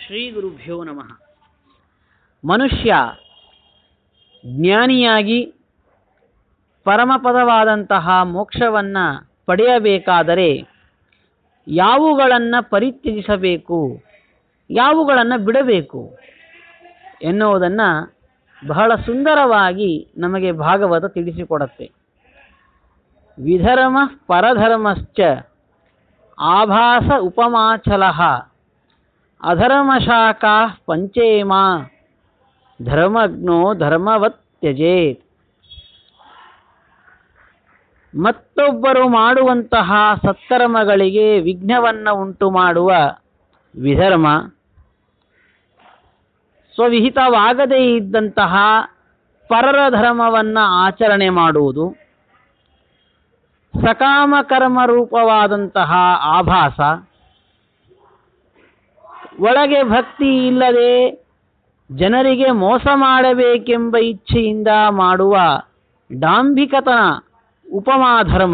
ಶ್ರೀ ಗುರುಭ್ಯೋ ನಮಃ ಮನುಷ್ಯ ಜ್ಞಾನಿಯಾಗಿ ಪರಮಪದವಾದಂತಹ ಮೋಕ್ಷವನ್ನು ಪಡೆಯಬೇಕಾದರೆ ಯಾವುಗಳನ್ನು ಪರಿತ್ಯಜಿಸಬೇಕು ಯಾವುಗಳನ್ನು ಬಿಡಬೇಕು ಎನ್ನುವುದನ್ನು ಬಹಳ ಸುಂದರವಾಗಿ ನಮಗೆ ಭಾಗವತ ತಿಳಿಸಿಕೊಡುತ್ತೆ ವಿಧರ್ಮ ಪರಧರ್ಮಶ್ಚ ಆಭಾಸ ಉಪಮಾಚಲ ಅಧರ್ಮಶಾಖಾ ಪಂಚೇಮ ಧರ್ಮಜ್ಞೋ ಧರ್ಮವತ್ ತ್ಯಜೇತ್ ಮತ್ತೊಬ್ಬರು ಮಾಡುವಂತಹ ಸತ್ಕರ್ಮಗಳಿಗೆ ವಿಘ್ನವನ್ನು ಉಂಟು ಮಾಡುವ ವಿಧರ್ಮ ಸ್ವವಿಹಿತವಾಗದೇ ಇದ್ದಂತಹ ಪರರ ಧರ್ಮವನ್ನು ಆಚರಣೆ ಮಾಡುವುದು ಸಕಾಮ ಕರ್ಮ ರೂಪವಾದಂತಹ ಆಭಾಸ ಒಳಗೆ ಭಕ್ತಿ ಇಲ್ಲದೆ ಜನರಿಗೆ ಮೋಸ ಮಾಡಬೇಕೆಂಬ ಇಚ್ಛೆಯಿಂದ ಮಾಡುವ ಡಾಂಭಿಕತನ ಉಪಮಾಧರ್ಮ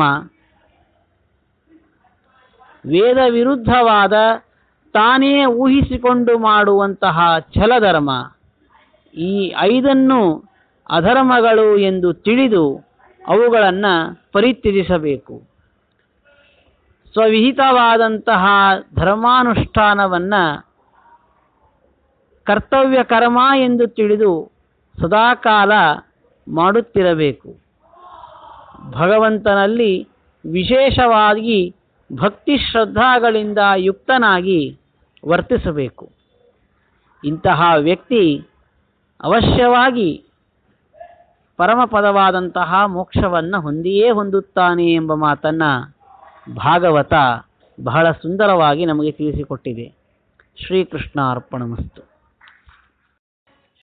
ವೇದ ವಿರುದ್ಧವಾದ ತಾನೇ ಊಹಿಸಿಕೊಂಡು ಮಾಡುವಂತಹ ಛಲಧರ್ಮ ಈ ಐದನ್ನು ಅಧರ್ಮಗಳು ಎಂದು ತಿಳಿದು ಅವುಗಳನ್ನು ಪರಿತ್ಯಜಿಸಬೇಕು ಸ್ವವಿಹಿತವಾದಂತಹ ಧರ್ಮಾನುಷ್ಠಾನವನ್ನು ಕರ್ತವ್ಯ ಕರ್ಮ ಎಂದು ತಿಳಿದು ಸದಾಕಾಲ ಮಾಡುತ್ತಿರಬೇಕು ಭಗವಂತನಲ್ಲಿ ವಿಶೇಷವಾಗಿ ಭಕ್ತಿ ಶ್ರದ್ಧಾಗಳಿಂದ ಯುಕ್ತನಾಗಿ ವರ್ತಿಸಬೇಕು ಇಂತಹ ವ್ಯಕ್ತಿ ಅವಶ್ಯವಾಗಿ ಪರಮಪದವಾದಂತಹ ಮೋಕ್ಷವನ್ನು ಹೊಂದಿಯೇ ಹೊಂದುತ್ತಾನೆ ಎಂಬ ಮಾತನ್ನು ಭಾಗವತ ಬಹಳ ಸುಂದರವಾಗಿ ನಮಗೆ ತಿಳಿಸಿಕೊಟ್ಟಿದೆ ಶ್ರೀಕೃಷ್ಣ ಅರ್ಪಣಮಸ್ತು